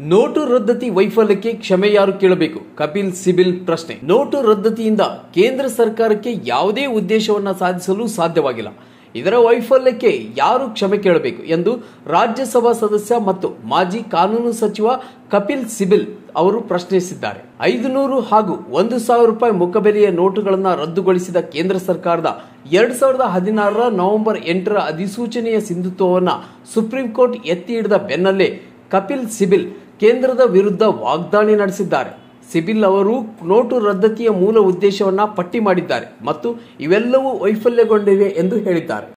note ರದ್ದತಿ ವೈಫಲ್ಯಕ್ಕೆ ಕ್ಷಮೆ ಯಾರು ಕೇಳಬೇಕು ಕಪಿಲ್ ಸಿಬಿಲ್ ಪ್ರಶ್ನೆ ನೋಟು ರದ್ದತಿಯಿಂದ ಕೇಂದ್ರ ಸರ್ಕಾರಕ್ಕೆ ಯಾವುದೇ ಉದ್ದೇಶವನ್ನ ಸಾಧಿಸಲು ಸಾಧ್ಯವಾಗಿಲ್ಲ ಇದರ ವೈಫಲ್ಯಕ್ಕೆ ಯಾರು ಕ್ಷಮೆ ಕೇಳಬೇಕು ಎಂದು ರಾಜ್ಯಸಭಾ ಸದಸ್ಯ ಮತ್ತು ಮಾಜಿ ಕಾನೂನು ಸಚಿವ ಕಪಿಲ್ ಸಿಬಿಲ್ ಅವರು ಪ್ರಶ್ನಿಸಿದ್ದಾರೆ ಐದು ನೂರು ಹಾಗೂ ಒಂದು ಸಾವಿರ ರೂಪಾಯಿ ಮುಖಬೆಲೆಯ ನೋಟುಗಳನ್ನು ರದ್ದುಗೊಳಿಸಿದ ಕೇಂದ್ರ ಸರ್ಕಾರದ ಎರಡ್ ಸಾವಿರದ ಹದಿನಾರರ ನವೆಂಬರ್ ಎಂಟರ ಅಧಿಸೂಚನೆಯ ಸಿಂಧುತ್ವವನ್ನು ಸುಪ್ರೀಂ ಕೋರ್ಟ್ ಎತ್ತಿ ಹಿಡಿದ ಬೆನ್ನಲ್ಲೇ ಕಪಿಲ್ ಸಿಬಿಲ್ ಕೇಂದ್ರದ ವಿರುದ್ಧ ವಾಗ್ದಾಳಿ ನಡೆಸಿದ್ದಾರೆ ಸಿಬಿಲ್ ಅವರು ನೋಟು ರದ್ದತಿಯ ಮೂಲ ಉದ್ದೇಶವನ್ನ ಪಟ್ಟಿ ಮಾಡಿದ್ದಾರೆ ಮತ್ತು ಇವೆಲ್ಲವೂ ವೈಫಲ್ಯಗೊಂಡಿವೆ ಎಂದು ಹೇಳಿದ್ದಾರೆ